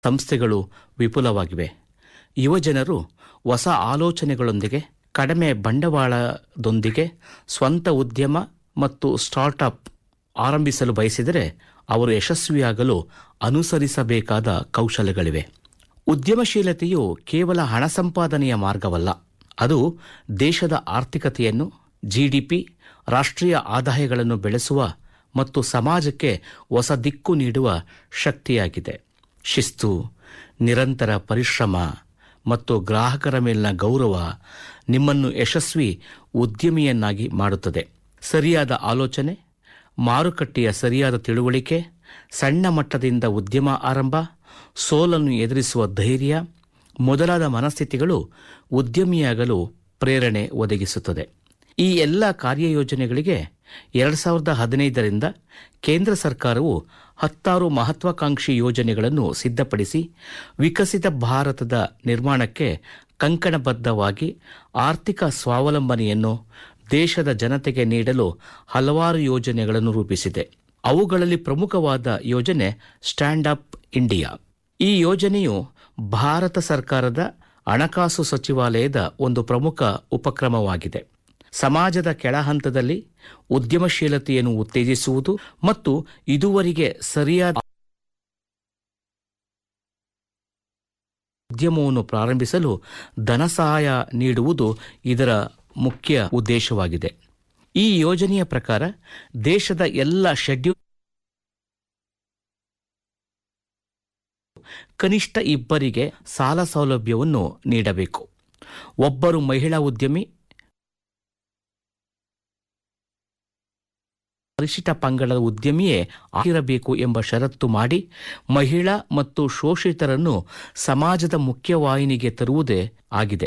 ಸಂಸ್ಥೆಗಳು ವಿಪುಲವಾಗಿವೆ ಯುವಜನರು ಹೊಸ ಆಲೋಚನೆಗಳೊಂದಿಗೆ ಕಡಿಮೆ ಬಂಡವಾಳದೊಂದಿಗೆ ಸ್ವಂತ ಉದ್ಯಮ ಮತ್ತು ಸ್ಟಾರ್ಟ್ಅಪ್ ಆರಂಭಿಸಲು ಬಯಸಿದರೆ ಅವರು ಯಶಸ್ವಿಯಾಗಲು ಅನುಸರಿಸಬೇಕಾದ ಕೌಶಲ್ಯಗಳಿವೆ ಉದ್ಯಮಶೀಲತೆಯು ಕೇವಲ ಹಣ ಸಂಪಾದನೆಯ ಮಾರ್ಗವಲ್ಲ ಅದು ದೇಶದ ಆರ್ಥಿಕತೆಯನ್ನು ಜಿಡಿಪಿ ರಾಷ್ಟ್ರೀಯ ಆದಾಯಗಳನ್ನು ಬೆಳೆಸುವ ಮತ್ತು ಸಮಾಜಕ್ಕೆ ಹೊಸ ದಿಕ್ಕು ನೀಡುವ ಶಕ್ತಿಯಾಗಿದೆ ಶಿಸ್ತು ನಿರಂತರ ಪರಿಶ್ರಮ ಮತ್ತು ಗ್ರಾಹಕರ ಮೇಲಿನ ಗೌರವ ನಿಮ್ಮನ್ನು ಯಶಸ್ವಿ ಉದ್ಯಮಿಯನ್ನಾಗಿ ಮಾಡುತ್ತದೆ ಸರಿಯಾದ ಆಲೋಚನೆ ಮಾರುಕಟ್ಟೆಯ ಸರಿಯಾದ ತಿಳುವಳಿಕೆ ಸಣ್ಣ ಮಟ್ಟದಿಂದ ಉದ್ಯಮ ಆರಂಭ ಸೋಲನ್ನು ಎದುರಿಸುವ ಧೈರ್ಯ ಮೊದಲಾದ ಮನಸ್ಥಿತಿಗಳು ಉದ್ಯಮಿಯಾಗಲು ಪ್ರೇರಣೆ ಒದಗಿಸುತ್ತದೆ ಈ ಎಲ್ಲ ಕಾರ್ಯಯೋಜನೆಗಳಿಗೆ ಎರಡು ಸಾವಿರದ ಹದಿನೈದರಿಂದ ಕೇಂದ್ರ ಸರ್ಕಾರವು ಹತ್ತಾರು ಮಹತ್ವಾಕಾಂಕ್ಷಿ ಯೋಜನೆಗಳನ್ನು ಸಿದ್ಧಪಡಿಸಿ ವಿಕಸಿತ ಭಾರತದ ನಿರ್ಮಾಣಕ್ಕೆ ಕಂಕಣಬದ್ಧವಾಗಿ ಆರ್ಥಿಕ ಸ್ವಾವಲಂಬನೆಯನ್ನು ದೇಶದ ಜನತೆಗೆ ನೀಡಲು ಹಲವಾರು ಯೋಜನೆಗಳನ್ನು ರೂಪಿಸಿದೆ ಅವುಗಳಲ್ಲಿ ಪ್ರಮುಖವಾದ ಯೋಜನೆ ಸ್ಟ್ಯಾಂಡ್ ಅಪ್ ಇಂಡಿಯಾ ಈ ಯೋಜನೆಯು ಭಾರತ ಸರ್ಕಾರದ ಹಣಕಾಸು ಸಚಿವಾಲಯದ ಒಂದು ಪ್ರಮುಖ ಉಪಕ್ರಮವಾಗಿದೆ ಸಮಾಜದ ಕೆಳಹಂತದಲ್ಲಿ ಉದ್ಯಮಶೀಲತೆಯನ್ನು ಉತ್ತೇಜಿಸುವುದು ಮತ್ತು ಇದುವರೆಗೆ ಸರಿಯಾದ ಉದ್ಯಮವನ್ನು ಪ್ರಾರಂಭಿಸಲು ಧನಸಹಾಯ ನೀಡುವುದು ಇದರ ಮುಖ್ಯ ಉದ್ದೇಶವಾಗಿದೆ ಈ ಯೋಜನೆಯ ಪ್ರಕಾರ ದೇಶದ ಎಲ್ಲ ಶೆಡ್ಯೂಲ್ ಕನಿಷ್ಠ ಇಬ್ಬರಿಗೆ ಸಾಲ ಸೌಲಭ್ಯವನ್ನು ನೀಡಬೇಕು ಒಬ್ಬರು ಮಹಿಳಾ ಉದ್ಯಮಿ ಪರಿಶಿಷ್ಟ ಪಂಗಡದ ಉದ್ಯಮಿಯೇ ಆಗಿರಬೇಕು ಎಂಬ ಷರತ್ತು ಮಾಡಿ ಮಹಿಳಾ ಮತ್ತು ಶೋಷಿತರನ್ನು ಸಮಾಜದ ಮುಖ್ಯವಾಹಿನಿಗೆ ತರುವುದೇ ಆಗಿದೆ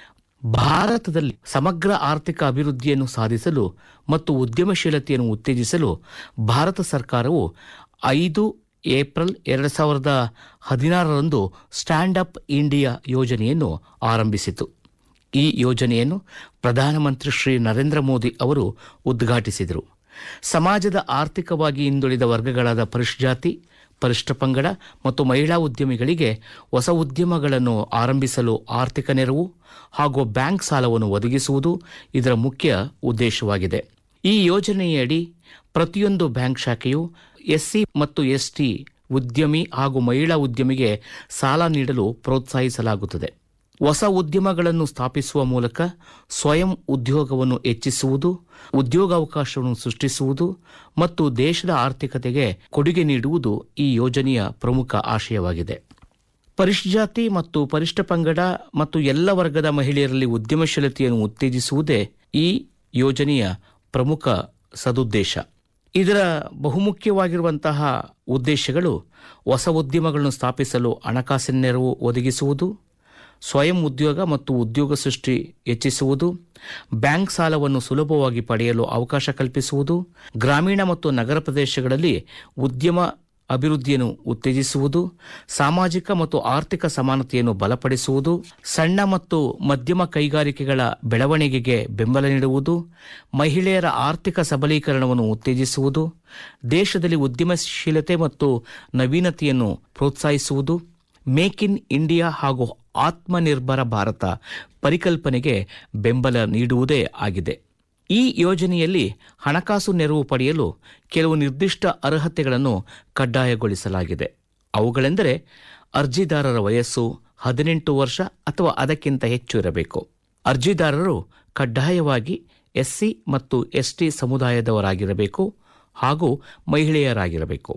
ಭಾರತದಲ್ಲಿ ಸಮಗ್ರ ಆರ್ಥಿಕ ಅಭಿವೃದ್ಧಿಯನ್ನು ಸಾಧಿಸಲು ಮತ್ತು ಉದ್ಯಮಶೀಲತೆಯನ್ನು ಉತ್ತೇಜಿಸಲು ಭಾರತ ಸರ್ಕಾರವು ಐದು ಏಪ್ರಿಲ್ ಎರಡು ಸಾವಿರದ ಹದಿನಾರರಂದು ಸ್ಟ್ಯಾಂಡ್ ಅಪ್ ಇಂಡಿಯಾ ಯೋಜನೆಯನ್ನು ಆರಂಭಿಸಿತು ಈ ಯೋಜನೆಯನ್ನು ಪ್ರಧಾನಮಂತ್ರಿ ಶ್ರೀ ನರೇಂದ್ರ ಮೋದಿ ಅವರು ಉದ್ಘಾಟಿಸಿದರು ಸಮಾಜದ ಆರ್ಥಿಕವಾಗಿ ಹಿಂದುಳಿದ ವರ್ಗಗಳಾದ ಪರಿಶುಜಾತಿ ಪರಿಷ್ಠ ಪಂಗಡ ಮತ್ತು ಮಹಿಳಾ ಉದ್ಯಮಿಗಳಿಗೆ ಹೊಸ ಉದ್ಯಮಗಳನ್ನು ಆರಂಭಿಸಲು ಆರ್ಥಿಕ ನೆರವು ಹಾಗೂ ಬ್ಯಾಂಕ್ ಸಾಲವನ್ನು ಒದಗಿಸುವುದು ಇದರ ಮುಖ್ಯ ಉದ್ದೇಶವಾಗಿದೆ ಈ ಯೋಜನೆಯಡಿ ಪ್ರತಿಯೊಂದು ಬ್ಯಾಂಕ್ ಶಾಖೆಯು ಎಸ್ಸಿ ಮತ್ತು ಎಸ್ಟಿ ಉದ್ಯಮಿ ಹಾಗೂ ಮಹಿಳಾ ಉದ್ಯಮಿಗೆ ಸಾಲ ನೀಡಲು ಪ್ರೋತ್ಸಾಹಿಸಲಾಗುತ್ತದೆ ಹೊಸ ಉದ್ಯಮಗಳನ್ನು ಸ್ಥಾಪಿಸುವ ಮೂಲಕ ಸ್ವಯಂ ಉದ್ಯೋಗವನ್ನು ಹೆಚ್ಚಿಸುವುದು ಉದ್ಯೋಗಾವಕಾಶವನ್ನು ಸೃಷ್ಟಿಸುವುದು ಮತ್ತು ದೇಶದ ಆರ್ಥಿಕತೆಗೆ ಕೊಡುಗೆ ನೀಡುವುದು ಈ ಯೋಜನೆಯ ಪ್ರಮುಖ ಆಶಯವಾಗಿದೆ ಪರಿಶುಜಾತಿ ಮತ್ತು ಪರಿಷ್ಠ ಪಂಗಡ ಮತ್ತು ಎಲ್ಲ ವರ್ಗದ ಮಹಿಳೆಯರಲ್ಲಿ ಉದ್ಯಮಶೀಲತೆಯನ್ನು ಉತ್ತೇಜಿಸುವುದೇ ಈ ಯೋಜನೆಯ ಪ್ರಮುಖ ಸದುದ್ದೇಶ ಇದರ ಬಹುಮುಖ್ಯವಾಗಿರುವಂತಹ ಉದ್ದೇಶಗಳು ಹೊಸ ಉದ್ಯಮಗಳನ್ನು ಸ್ಥಾಪಿಸಲು ಹಣಕಾಸಿನ ನೆರವು ಒದಗಿಸುವುದು ಸ್ವಯಂ ಉದ್ಯೋಗ ಮತ್ತು ಉದ್ಯೋಗ ಸೃಷ್ಟಿ ಹೆಚ್ಚಿಸುವುದು ಬ್ಯಾಂಕ್ ಸಾಲವನ್ನು ಸುಲಭವಾಗಿ ಪಡೆಯಲು ಅವಕಾಶ ಕಲ್ಪಿಸುವುದು ಗ್ರಾಮೀಣ ಮತ್ತು ನಗರ ಪ್ರದೇಶಗಳಲ್ಲಿ ಉದ್ಯಮ ಅಭಿವೃದ್ಧಿಯನ್ನು ಉತ್ತೇಜಿಸುವುದು ಸಾಮಾಜಿಕ ಮತ್ತು ಆರ್ಥಿಕ ಸಮಾನತೆಯನ್ನು ಬಲಪಡಿಸುವುದು ಸಣ್ಣ ಮತ್ತು ಮಧ್ಯಮ ಕೈಗಾರಿಕೆಗಳ ಬೆಳವಣಿಗೆಗೆ ಬೆಂಬಲ ನೀಡುವುದು ಮಹಿಳೆಯರ ಆರ್ಥಿಕ ಸಬಲೀಕರಣವನ್ನು ಉತ್ತೇಜಿಸುವುದು ದೇಶದಲ್ಲಿ ಉದ್ಯಮಶೀಲತೆ ಮತ್ತು ನವೀನತೆಯನ್ನು ಪ್ರೋತ್ಸಾಹಿಸುವುದು ಮೇಕ್ ಇನ್ ಇಂಡಿಯಾ ಹಾಗೂ ಆತ್ಮನಿರ್ಭರ ಭಾರತ ಪರಿಕಲ್ಪನೆಗೆ ಬೆಂಬಲ ನೀಡುವುದೇ ಆಗಿದೆ ಈ ಯೋಜನೆಯಲ್ಲಿ ಹಣಕಾಸು ನೆರವು ಪಡೆಯಲು ಕೆಲವು ನಿರ್ದಿಷ್ಟ ಅರ್ಹತೆಗಳನ್ನು ಕಡ್ಡಾಯಗೊಳಿಸಲಾಗಿದೆ ಅವುಗಳೆಂದರೆ ಅರ್ಜಿದಾರರ ವಯಸ್ಸು ಹದಿನೆಂಟು ವರ್ಷ ಅಥವಾ ಅದಕ್ಕಿಂತ ಹೆಚ್ಚು ಇರಬೇಕು ಅರ್ಜಿದಾರರು ಕಡ್ಡಾಯವಾಗಿ ಎಸ್ಸಿ ಮತ್ತು ಎಸ್ಟಿ ಸಮುದಾಯದವರಾಗಿರಬೇಕು ಹಾಗೂ ಮಹಿಳೆಯರಾಗಿರಬೇಕು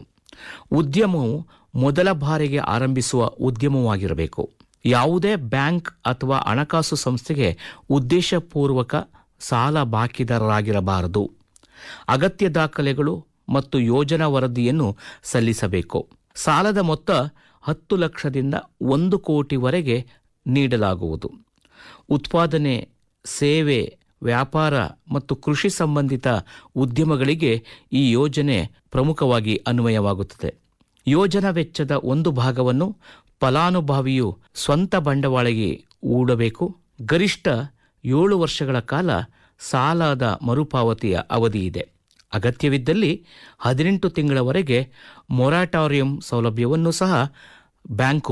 ಉದ್ಯಮವು ಮೊದಲ ಬಾರಿಗೆ ಆರಂಭಿಸುವ ಉದ್ಯಮವಾಗಿರಬೇಕು ಯಾವುದೇ ಬ್ಯಾಂಕ್ ಅಥವಾ ಹಣಕಾಸು ಸಂಸ್ಥೆಗೆ ಉದ್ದೇಶಪೂರ್ವಕ ಸಾಲ ಬಾಕಿದಾರರಾಗಿರಬಾರದು ಅಗತ್ಯ ದಾಖಲೆಗಳು ಮತ್ತು ಯೋಜನಾ ವರದಿಯನ್ನು ಸಲ್ಲಿಸಬೇಕು ಸಾಲದ ಮೊತ್ತ ಹತ್ತು ಲಕ್ಷದಿಂದ ಒಂದು ಕೋಟಿವರೆಗೆ ನೀಡಲಾಗುವುದು ಉತ್ಪಾದನೆ ಸೇವೆ ವ್ಯಾಪಾರ ಮತ್ತು ಕೃಷಿ ಸಂಬಂಧಿತ ಉದ್ಯಮಗಳಿಗೆ ಈ ಯೋಜನೆ ಪ್ರಮುಖವಾಗಿ ಅನ್ವಯವಾಗುತ್ತದೆ ಯೋಜನಾ ವೆಚ್ಚದ ಒಂದು ಭಾಗವನ್ನು ಫಲಾನುಭವಿಯು ಸ್ವಂತ ಬಂಡವಾಳಗೆ ಹೂಡಬೇಕು ಗರಿಷ್ಠ ಏಳು ವರ್ಷಗಳ ಕಾಲ ಸಾಲದ ಮರುಪಾವತಿಯ ಅವಧಿ ಇದೆ ಅಗತ್ಯವಿದ್ದಲ್ಲಿ ಹದಿನೆಂಟು ತಿಂಗಳವರೆಗೆ ಮೊರಾಟಾರಿಯಂ ಸೌಲಭ್ಯವನ್ನು ಸಹ ಬ್ಯಾಂಕು